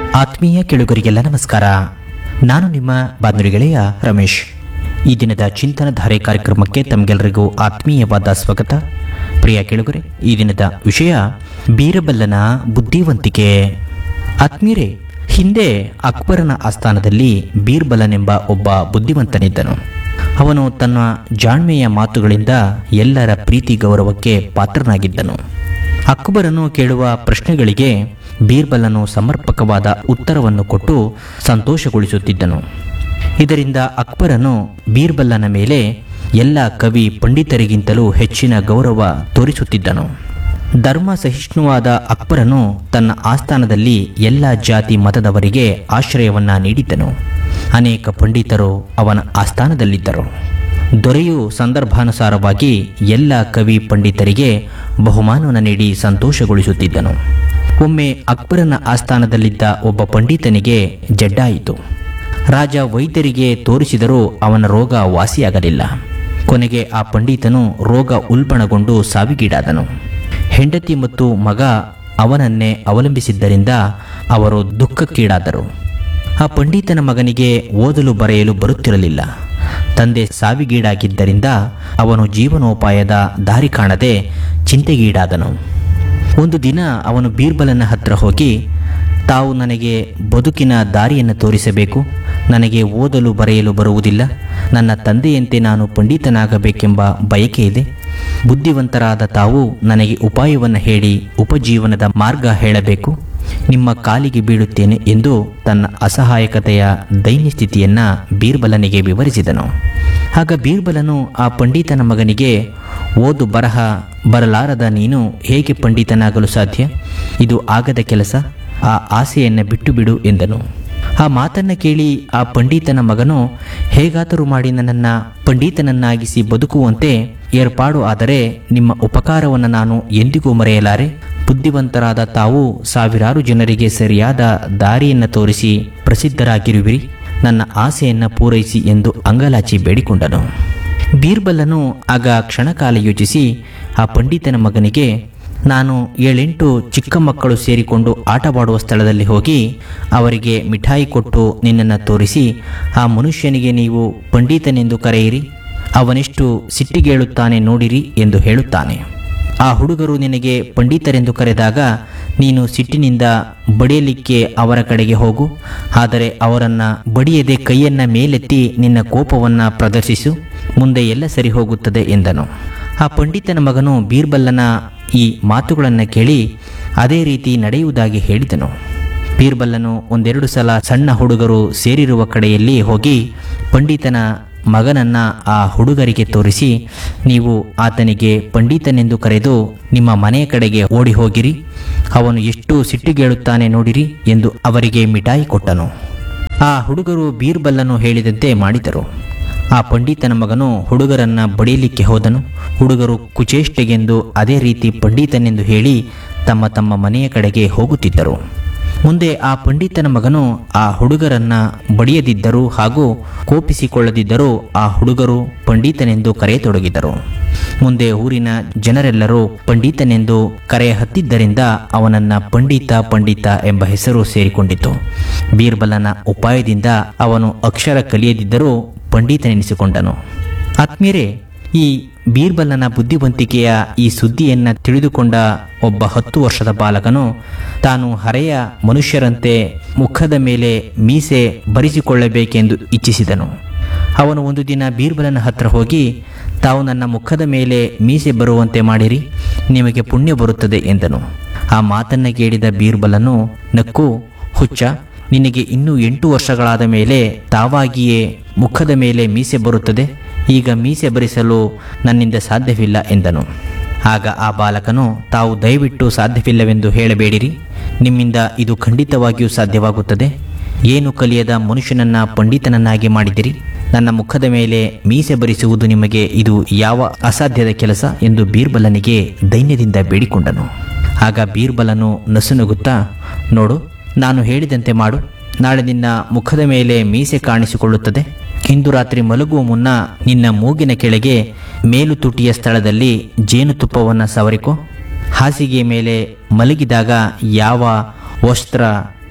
ಆತ್ಮೀಯ ಕೆಳುಗರಿಗೆಲ್ಲ ನಮಸ್ಕಾರ ನಾನು ನಿಮ್ಮ ಬಾನುಲಿ ಗೆಳೆಯ ರಮೇಶ್ ಈ ದಿನದ ಚಿಂತನಧಾರೆ ಕಾರ್ಯಕ್ರಮಕ್ಕೆ ತಮಗೆಲ್ಲರಿಗೂ ಆತ್ಮೀಯವಾದ ಸ್ವಾಗತ ಪ್ರಿಯ ಕೆಳುಗರೆ ಈ ದಿನದ ವಿಷಯ ಬೀರಬಲ್ಲನ ಬುದ್ಧಿವಂತಿಕೆ ಆತ್ಮೀಯರೇ ಹಿಂದೆ ಅಕ್ಬರನ ಆಸ್ಥಾನದಲ್ಲಿ ಬೀರ್ಬಲನೆಂಬ ಒಬ್ಬ ಬುದ್ಧಿವಂತನಿದ್ದನು ಅವನು ತನ್ನ ಜಾಣ್ಮೆಯ ಮಾತುಗಳಿಂದ ಎಲ್ಲರ ಪ್ರೀತಿ ಗೌರವಕ್ಕೆ ಪಾತ್ರನಾಗಿದ್ದನು ಅಕ್ಬರನು ಕೇಳುವ ಪ್ರಶ್ನೆಗಳಿಗೆ ಬೀರ್ಬಲನು ಸಮರ್ಪಕವಾದ ಉತ್ತರವನ್ನು ಕೊಟ್ಟು ಸಂತೋಷಗೊಳಿಸುತ್ತಿದ್ದನು ಇದರಿಂದ ಅಕ್ಬರನು ಬೀರ್ಬಲ್ಲನ ಮೇಲೆ ಎಲ್ಲ ಕವಿ ಪಂಡಿತರಿಗಿಂತಲೂ ಹೆಚ್ಚಿನ ಗೌರವ ತೋರಿಸುತ್ತಿದ್ದನು ಧರ್ಮ ಸಹಿಷ್ಣುವಾದ ಅಕ್ಬರನು ತನ್ನ ಆಸ್ಥಾನದಲ್ಲಿ ಎಲ್ಲ ಜಾತಿ ಮತದವರಿಗೆ ಆಶ್ರಯವನ್ನ ನೀಡಿದ್ದನು ಅನೇಕ ಪಂಡಿತರು ಅವನ ಆಸ್ಥಾನದಲ್ಲಿದ್ದರು ದೊರೆಯು ಸಂದರ್ಭಾನುಸಾರವಾಗಿ ಎಲ್ಲ ಕವಿ ಪಂಡಿತರಿಗೆ ಬಹುಮಾನವನ್ನು ನೀಡಿ ಸಂತೋಷಗೊಳಿಸುತ್ತಿದ್ದನು ಒಮ್ಮೆ ಅಕ್ಬರನ ಆಸ್ಥಾನದಲ್ಲಿದ್ದ ಒಬ್ಬ ಪಂಡಿತನಿಗೆ ಜಡ್ಡಾಯಿತು ರಾಜ ವೈದ್ಯರಿಗೆ ತೋರಿಸಿದರೂ ಅವನ ರೋಗ ವಾಸಿಯಾಗಲಿಲ್ಲ ಕೊನೆಗೆ ಆ ಪಂಡಿತನು ರೋಗ ಉಲ್ಬಣಗೊಂಡು ಸಾವಿಗೀಡಾದನು ಹೆಂಡತಿ ಮತ್ತು ಮಗ ಅವನನ್ನೇ ಅವಲಂಬಿಸಿದ್ದರಿಂದ ಅವರು ದುಃಖಕ್ಕೀಡಾದರು ಆ ಪಂಡಿತನ ಮಗನಿಗೆ ಓದಲು ಬರೆಯಲು ಬರುತ್ತಿರಲಿಲ್ಲ ತಂದೆ ಸಾವಿಗೀಡಾಗಿದ್ದರಿಂದ ಅವನು ಜೀವನೋಪಾಯದ ದಾರಿ ಕಾಣದೆ ಚಿಂತೆಗೀಡಾದನು ಒಂದು ದಿನ ಅವನು ಬೀರ್ಬಲನ ಹತ್ರ ಹೋಗಿ ತಾವು ನನಗೆ ಬದುಕಿನ ದಾರಿಯನ್ನು ತೋರಿಸಬೇಕು ನನಗೆ ಓದಲು ಬರೆಯಲು ಬರುವುದಿಲ್ಲ ನನ್ನ ತಂದೆಯಂತೆ ನಾನು ಪಂಡಿತನಾಗಬೇಕೆಂಬ ಬಯಕೆ ಇದೆ ಬುದ್ಧಿವಂತರಾದ ತಾವು ನನಗೆ ಉಪಾಯವನ್ನು ಹೇಳಿ ಉಪಜೀವನದ ಮಾರ್ಗ ಹೇಳಬೇಕು ನಿಮ್ಮ ಕಾಲಿಗೆ ಬೀಳುತ್ತೇನೆ ಎಂದು ತನ್ನ ಅಸಹಾಯಕತೆಯ ದೈನ್ಯ ಸ್ಥಿತಿಯನ್ನು ಬೀರ್ಬಲನಿಗೆ ವಿವರಿಸಿದನು ಆಗ ಬೀರ್ಬಲನು ಆ ಪಂಡಿತನ ಮಗನಿಗೆ ಓದು ಬರಹ ಬರಲಾರದ ನೀನು ಹೇಗೆ ಪಂಡಿತನಾಗಲು ಸಾಧ್ಯ ಇದು ಆಗದ ಕೆಲಸ ಆ ಆಸೆಯನ್ನು ಬಿಟ್ಟು ಬಿಡು ಎಂದನು ಆ ಮಾತನ್ನು ಕೇಳಿ ಆ ಪಂಡಿತನ ಮಗನು ಹೇಗಾದರೂ ಮಾಡಿ ನನ್ನನ್ನು ಪಂಡಿತನನ್ನಾಗಿಸಿ ಬದುಕುವಂತೆ ಏರ್ಪಾಡು ಆದರೆ ನಿಮ್ಮ ಉಪಕಾರವನ್ನು ನಾನು ಎಂದಿಗೂ ಮರೆಯಲಾರೆ ಬುದ್ಧಿವಂತರಾದ ತಾವು ಸಾವಿರಾರು ಜನರಿಗೆ ಸರಿಯಾದ ದಾರಿಯನ್ನು ತೋರಿಸಿ ಪ್ರಸಿದ್ಧರಾಗಿರುವಿರಿ ನನ್ನ ಆಸೆಯನ್ನು ಪೂರೈಸಿ ಎಂದು ಅಂಗಲಾಚಿ ಬೇಡಿಕೊಂಡನು ಬೀರ್ಬಲನು ಆಗ ಕ್ಷಣಕಾಲ ಯೋಚಿಸಿ ಆ ಪಂಡಿತನ ಮಗನಿಗೆ ನಾನು ಏಳೆಂಟು ಚಿಕ್ಕ ಮಕ್ಕಳು ಸೇರಿಕೊಂಡು ಆಟವಾಡುವ ಸ್ಥಳದಲ್ಲಿ ಹೋಗಿ ಅವರಿಗೆ ಮಿಠಾಯಿ ಕೊಟ್ಟು ನಿನ್ನನ್ನು ತೋರಿಸಿ ಆ ಮನುಷ್ಯನಿಗೆ ನೀವು ಪಂಡಿತನೆಂದು ಕರೆಯಿರಿ ಅವನೆಷ್ಟು ಸಿಟ್ಟಿಗೇಳುತ್ತಾನೆ ನೋಡಿರಿ ಎಂದು ಹೇಳುತ್ತಾನೆ ಆ ಹುಡುಗರು ನಿನಗೆ ಪಂಡಿತರೆಂದು ಕರೆದಾಗ ನೀನು ಸಿಟ್ಟಿನಿಂದ ಬಡಿಯಲಿಕ್ಕೆ ಅವರ ಕಡೆಗೆ ಹೋಗು ಆದರೆ ಅವರನ್ನು ಬಡಿಯದೆ ಕೈಯನ್ನ ಮೇಲೆತ್ತಿ ನಿನ್ನ ಕೋಪವನ್ನು ಪ್ರದರ್ಶಿಸು ಮುಂದೆ ಎಲ್ಲ ಸರಿ ಹೋಗುತ್ತದೆ ಎಂದನು ಆ ಪಂಡಿತನ ಮಗನು ಬೀರ್ಬಲ್ಲನ ಈ ಮಾತುಗಳನ್ನು ಕೇಳಿ ಅದೇ ರೀತಿ ನಡೆಯುವುದಾಗಿ ಹೇಳಿದನು ಬೀರ್ಬಲ್ಲನು ಒಂದೆರಡು ಸಲ ಸಣ್ಣ ಹುಡುಗರು ಸೇರಿರುವ ಕಡೆಯಲ್ಲಿ ಹೋಗಿ ಪಂಡಿತನ ಮಗನನ್ನ ಆ ಹುಡುಗರಿಗೆ ತೋರಿಸಿ ನೀವು ಆತನಿಗೆ ಪಂಡಿತನೆಂದು ಕರೆದು ನಿಮ್ಮ ಮನೆಯ ಕಡೆಗೆ ಓಡಿ ಹೋಗಿರಿ ಅವನು ಎಷ್ಟು ಸಿಟ್ಟಿಗೇಳುತ್ತಾನೆ ನೋಡಿರಿ ಎಂದು ಅವರಿಗೆ ಮಿಠಾಯಿ ಕೊಟ್ಟನು ಆ ಹುಡುಗರು ಬೀರ್ಬಲ್ಲನು ಹೇಳಿದಂತೆ ಮಾಡಿದರು ಆ ಪಂಡಿತನ ಮಗನು ಹುಡುಗರನ್ನ ಬಡಿಯಲಿಕ್ಕೆ ಹೋದನು ಹುಡುಗರು ಕುಚೇಷ್ಟೆಗೆಂದು ಅದೇ ರೀತಿ ಪಂಡಿತನೆಂದು ಹೇಳಿ ತಮ್ಮ ತಮ್ಮ ಮನೆಯ ಕಡೆಗೆ ಹೋಗುತ್ತಿದ್ದರು ಮುಂದೆ ಆ ಪಂಡಿತನ ಮಗನು ಆ ಹುಡುಗರನ್ನ ಬಡಿಯದಿದ್ದರೂ ಹಾಗೂ ಕೋಪಿಸಿಕೊಳ್ಳದಿದ್ದರೂ ಆ ಹುಡುಗರು ಪಂಡಿತನೆಂದು ಕರೆಯತೊಡಗಿದರು ಮುಂದೆ ಊರಿನ ಜನರೆಲ್ಲರೂ ಪಂಡಿತನೆಂದು ಕರೆ ಹತ್ತಿದ್ದರಿಂದ ಅವನನ್ನ ಪಂಡಿತ ಪಂಡಿತ ಎಂಬ ಹೆಸರು ಸೇರಿಕೊಂಡಿತು ಬೀರ್ಬಲನ ಉಪಾಯದಿಂದ ಅವನು ಅಕ್ಷರ ಕಲಿಯದಿದ್ದರೂ ಪಂಡಿತನೆನಿಸಿಕೊಂಡನು ಆತ್ಮೀಯರೇ ಈ ಬೀರ್ಬಲನ ಬುದ್ಧಿವಂತಿಕೆಯ ಈ ಸುದ್ದಿಯನ್ನು ತಿಳಿದುಕೊಂಡ ಒಬ್ಬ ಹತ್ತು ವರ್ಷದ ಬಾಲಕನು ತಾನು ಹರೆಯ ಮನುಷ್ಯರಂತೆ ಮುಖದ ಮೇಲೆ ಮೀಸೆ ಬರಿಸಿಕೊಳ್ಳಬೇಕೆಂದು ಇಚ್ಛಿಸಿದನು ಅವನು ಒಂದು ದಿನ ಬೀರ್ಬಲನ ಹತ್ರ ಹೋಗಿ ತಾವು ನನ್ನ ಮುಖದ ಮೇಲೆ ಮೀಸೆ ಬರುವಂತೆ ಮಾಡಿರಿ ನಿಮಗೆ ಪುಣ್ಯ ಬರುತ್ತದೆ ಎಂದನು ಆ ಮಾತನ್ನು ಕೇಳಿದ ಬೀರ್ಬಲನು ನಕ್ಕು ಹುಚ್ಚ ನಿನಗೆ ಇನ್ನೂ ಎಂಟು ವರ್ಷಗಳಾದ ಮೇಲೆ ತಾವಾಗಿಯೇ ಮುಖದ ಮೇಲೆ ಮೀಸೆ ಬರುತ್ತದೆ ಈಗ ಮೀಸೆ ಬರಿಸಲು ನನ್ನಿಂದ ಸಾಧ್ಯವಿಲ್ಲ ಎಂದನು ಆಗ ಆ ಬಾಲಕನು ತಾವು ದಯವಿಟ್ಟು ಸಾಧ್ಯವಿಲ್ಲವೆಂದು ಹೇಳಬೇಡಿರಿ ನಿಮ್ಮಿಂದ ಇದು ಖಂಡಿತವಾಗಿಯೂ ಸಾಧ್ಯವಾಗುತ್ತದೆ ಏನು ಕಲಿಯದ ಮನುಷ್ಯನನ್ನ ಪಂಡಿತನನ್ನಾಗಿ ಮಾಡಿದಿರಿ ನನ್ನ ಮುಖದ ಮೇಲೆ ಮೀಸೆ ಬರಿಸುವುದು ನಿಮಗೆ ಇದು ಯಾವ ಅಸಾಧ್ಯದ ಕೆಲಸ ಎಂದು ಬೀರ್ಬಲನಿಗೆ ದೈನ್ಯದಿಂದ ಬೇಡಿಕೊಂಡನು ಆಗ ಬೀರ್ಬಲನು ನಸುನಗುತ್ತಾ ನೋಡು ನಾನು ಹೇಳಿದಂತೆ ಮಾಡು ನಾಳೆ ನಿನ್ನ ಮುಖದ ಮೇಲೆ ಮೀಸೆ ಕಾಣಿಸಿಕೊಳ್ಳುತ್ತದೆ ಇಂದು ರಾತ್ರಿ ಮಲಗುವ ಮುನ್ನ ನಿನ್ನ ಮೂಗಿನ ಕೆಳಗೆ ಮೇಲು ತುಟಿಯ ಸ್ಥಳದಲ್ಲಿ ಜೇನುತುಪ್ಪವನ್ನು ಸವರಿಕೋ ಹಾಸಿಗೆಯ ಮೇಲೆ ಮಲಗಿದಾಗ ಯಾವ ವಸ್ತ್ರ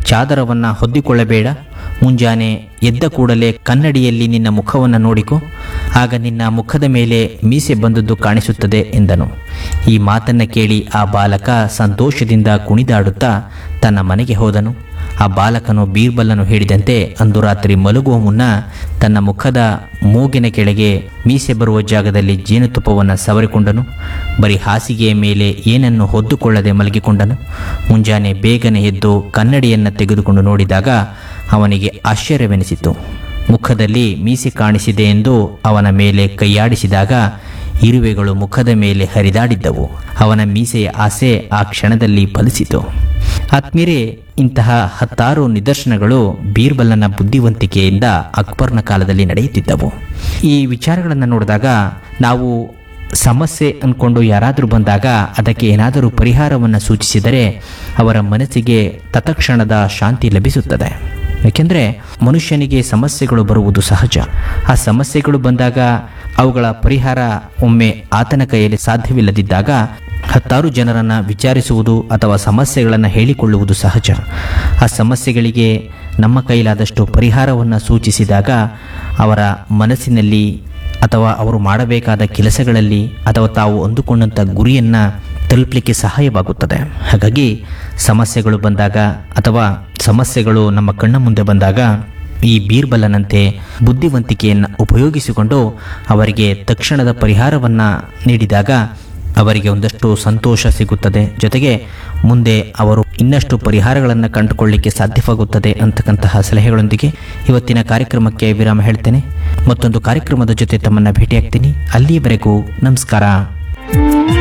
ಚಾದರವನ್ನು ಹೊದ್ದಿಕೊಳ್ಳಬೇಡ ಮುಂಜಾನೆ ಎದ್ದ ಕೂಡಲೇ ಕನ್ನಡಿಯಲ್ಲಿ ನಿನ್ನ ಮುಖವನ್ನು ನೋಡಿಕೊ ಆಗ ನಿನ್ನ ಮುಖದ ಮೇಲೆ ಮೀಸೆ ಬಂದದ್ದು ಕಾಣಿಸುತ್ತದೆ ಎಂದನು ಈ ಮಾತನ್ನು ಕೇಳಿ ಆ ಬಾಲಕ ಸಂತೋಷದಿಂದ ಕುಣಿದಾಡುತ್ತಾ ತನ್ನ ಮನೆಗೆ ಹೋದನು ಆ ಬಾಲಕನು ಬೀರ್ಬಲ್ಲನು ಹೇಳಿದಂತೆ ಅಂದು ರಾತ್ರಿ ಮಲಗುವ ಮುನ್ನ ತನ್ನ ಮುಖದ ಮೂಗಿನ ಕೆಳಗೆ ಮೀಸೆ ಬರುವ ಜಾಗದಲ್ಲಿ ಜೇನುತುಪ್ಪವನ್ನು ಸವರಿಕೊಂಡನು ಬರೀ ಹಾಸಿಗೆಯ ಮೇಲೆ ಏನನ್ನು ಹೊದ್ದುಕೊಳ್ಳದೆ ಮಲಗಿಕೊಂಡನು ಮುಂಜಾನೆ ಬೇಗನೆ ಎದ್ದು ಕನ್ನಡಿಯನ್ನು ತೆಗೆದುಕೊಂಡು ನೋಡಿದಾಗ ಅವನಿಗೆ ಆಶ್ಚರ್ಯವೆನಿಸಿತು ಮುಖದಲ್ಲಿ ಮೀಸೆ ಕಾಣಿಸಿದೆ ಎಂದು ಅವನ ಮೇಲೆ ಕೈಯಾಡಿಸಿದಾಗ ಇರುವೆಗಳು ಮುಖದ ಮೇಲೆ ಹರಿದಾಡಿದ್ದವು ಅವನ ಮೀಸೆಯ ಆಸೆ ಆ ಕ್ಷಣದಲ್ಲಿ ಫಲಿಸಿತು ಆತ್ಮೀರೇ ಇಂತಹ ಹತ್ತಾರು ನಿದರ್ಶನಗಳು ಬೀರ್ಬಲ್ಲನ ಬುದ್ಧಿವಂತಿಕೆಯಿಂದ ಅಕ್ಬರ್ನ ಕಾಲದಲ್ಲಿ ನಡೆಯುತ್ತಿದ್ದವು ಈ ವಿಚಾರಗಳನ್ನು ನೋಡಿದಾಗ ನಾವು ಸಮಸ್ಯೆ ಅಂದ್ಕೊಂಡು ಯಾರಾದರೂ ಬಂದಾಗ ಅದಕ್ಕೆ ಏನಾದರೂ ಪರಿಹಾರವನ್ನು ಸೂಚಿಸಿದರೆ ಅವರ ಮನಸ್ಸಿಗೆ ತತ್ಕ್ಷಣದ ಶಾಂತಿ ಲಭಿಸುತ್ತದೆ ಏಕೆಂದರೆ ಮನುಷ್ಯನಿಗೆ ಸಮಸ್ಯೆಗಳು ಬರುವುದು ಸಹಜ ಆ ಸಮಸ್ಯೆಗಳು ಬಂದಾಗ ಅವುಗಳ ಪರಿಹಾರ ಒಮ್ಮೆ ಆತನ ಕೈಯಲ್ಲಿ ಸಾಧ್ಯವಿಲ್ಲದಿದ್ದಾಗ ಹತ್ತಾರು ಜನರನ್ನು ವಿಚಾರಿಸುವುದು ಅಥವಾ ಸಮಸ್ಯೆಗಳನ್ನು ಹೇಳಿಕೊಳ್ಳುವುದು ಸಹಜ ಆ ಸಮಸ್ಯೆಗಳಿಗೆ ನಮ್ಮ ಕೈಲಾದಷ್ಟು ಪರಿಹಾರವನ್ನು ಸೂಚಿಸಿದಾಗ ಅವರ ಮನಸ್ಸಿನಲ್ಲಿ ಅಥವಾ ಅವರು ಮಾಡಬೇಕಾದ ಕೆಲಸಗಳಲ್ಲಿ ಅಥವಾ ತಾವು ಅಂದುಕೊಂಡಂಥ ಗುರಿಯನ್ನು ತಲುಪಲಿಕ್ಕೆ ಸಹಾಯವಾಗುತ್ತದೆ ಹಾಗಾಗಿ ಸಮಸ್ಯೆಗಳು ಬಂದಾಗ ಅಥವಾ ಸಮಸ್ಯೆಗಳು ನಮ್ಮ ಕಣ್ಣ ಮುಂದೆ ಬಂದಾಗ ಈ ಬೀರ್ಬಲನಂತೆ ಬುದ್ಧಿವಂತಿಕೆಯನ್ನು ಉಪಯೋಗಿಸಿಕೊಂಡು ಅವರಿಗೆ ತಕ್ಷಣದ ಪರಿಹಾರವನ್ನು ನೀಡಿದಾಗ ಅವರಿಗೆ ಒಂದಷ್ಟು ಸಂತೋಷ ಸಿಗುತ್ತದೆ ಜೊತೆಗೆ ಮುಂದೆ ಅವರು ಇನ್ನಷ್ಟು ಪರಿಹಾರಗಳನ್ನು ಕಂಡುಕೊಳ್ಳಿಕ್ಕೆ ಸಾಧ್ಯವಾಗುತ್ತದೆ ಅಂತಕ್ಕಂತಹ ಸಲಹೆಗಳೊಂದಿಗೆ ಇವತ್ತಿನ ಕಾರ್ಯಕ್ರಮಕ್ಕೆ ವಿರಾಮ ಹೇಳ್ತೇನೆ ಮತ್ತೊಂದು ಕಾರ್ಯಕ್ರಮದ ಜೊತೆ ತಮ್ಮನ್ನು ಭೇಟಿಯಾಗ್ತೀನಿ ಅಲ್ಲಿಯವರೆಗೂ ನಮಸ್ಕಾರ